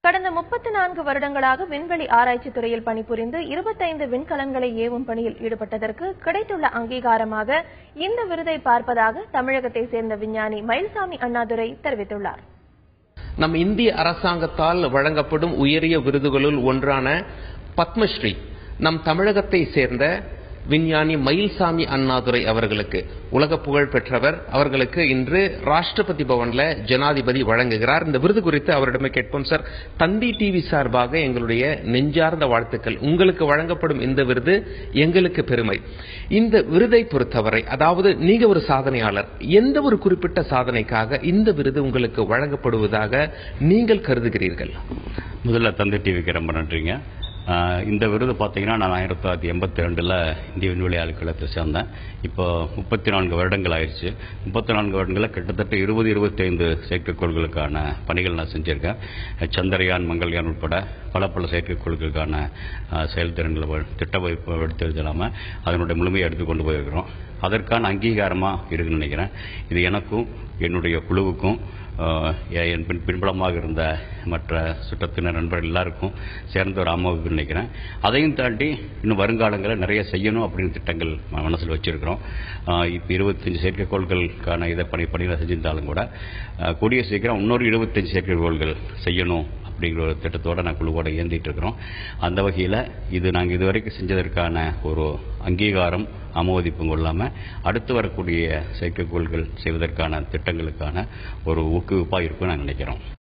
கடந்த முப்பத்தி நான்கு வருடங்களாக விண்வெளி ஆராய்ச்சி துறையில் பணிபுரிந்து இருபத்தைந்து விண்கலன்களை ஏவும் பணியில் ஈடுபட்டதற்கு கிடைத்துள்ள அங்கீகாரமாக இந்த விருதை பார்ப்பதாக தமிழகத்தை சேர்ந்த விஞ்ஞானி மயில்சாமி அண்ணாதுரை தெரிவித்துள்ளார் நம் இந்திய அரசாங்கத்தால் வழங்கப்படும் உயரிய விருதுகளுள் ஒன்றான பத்மஸ்ரீ நம் தமிழகத்தை சேர்ந்த விஞ்ஞானி மயில்சாமி அண்ணாதுரை அவர்களுக்கு உலக புகழ் பெற்றவர் அவர்களுக்கு இன்று ராஷ்டிரபதி பவன்ல ஜனாதிபதி வழங்குகிறார் இந்த விருது குறித்து அவரிடமே கேட்போம் சார் தந்தி டிவி சார்பாக எங்களுடைய நெஞ்சார்ந்த வாழ்த்துக்கள் உங்களுக்கு வழங்கப்படும் இந்த விருது எங்களுக்கு பெருமை இந்த விருதை பொறுத்தவரை அதாவது நீங்க ஒரு சாதனையாளர் எந்த ஒரு குறிப்பிட்ட சாதனைக்காக இந்த விருது உங்களுக்கு வழங்கப்படுவதாக நீங்கள் கருதுகிறீர்கள் முதல்ல தந்தை டிவிக்கு ரொம்ப நன்றிங்க ஆஹ் இந்த விருது பார்த்தீங்கன்னா நான் ஆயிரத்தி தொள்ளாயிரத்தி எண்பத்தி ரெண்டில் இந்திய விண்வெளி ஆய்வுக்களத்தை சேர்ந்தேன் இப்போ முப்பத்தி நான்கு வருடங்கள் ஆயிடுச்சு முப்பத்தி நான்கு வருடங்களில் கிட்டத்தட்ட இருபது இருபத்தைந்து செயற்கைக்கோள்களுக்கான பணிகள் நான் செஞ்சுருக்கேன் சந்திரயான் மங்கள்யான் உட்பட பல பல செயற்கைக்கோள்களுக்கான ஆஹ் செயல்திறன்களை வ- திட்ட வைப்பு எடுத்தது இல்லாமல் அதனுடைய முழுமையை எடுத்து கொண்டு போயிருக்கிறோம் அதற்கான அங்கீகாரமாக இருக்குன்னு நினைக்கிறேன் இது எனக்கும் என்னுடைய குழுவுக்கும் ஆஹ் என் பின் பின்புலமாக இருந்த மற்ற சுற்றத்தினர் நண்பர்கள் எல்லாருக்கும் சேர்ந்த ஒரு அம்மாவுக்கு நினைக்கிறேன் அதையும் தாண்டி இன்னும் வருங்காலங்களில் நிறைய செய்யணும் அப்படின்னு திட்டங்கள் ம- மனசில் வச்சிருக்கிறோம் ஆஹ் இப்போ இருபத்தஞ்சு செயற்கைக்கோள்களுக்கான இதை பணி பணிகளை செஞ்சிருந்தாலும் கூட ஆஹ் கூடிய சீக்கிரம் இன்னொரு இருபத்தஞ்சு செயற்கைக்கோள்கள் செய்யணும் அப்படிங்கிற ஒரு திட்டத்தோட நான் குழுவோட இயந்திட்டு இருக்கிறோம் அந்த வகையில் இது நாங்கள் இதுவரைக்கும் செஞ்சதற்கான ஒரு அங்கீகாரம் ஆமோதிப்பும் கொள்ளாமல் அடுத்து வரக்கூடிய செயற்கைக்கோள்கள் செய்வதற்கான திட்டங்களுக்கான ஒரு ஊக்குவிப்பாக இருக்கும்னு நான் நினைக்கிறோம்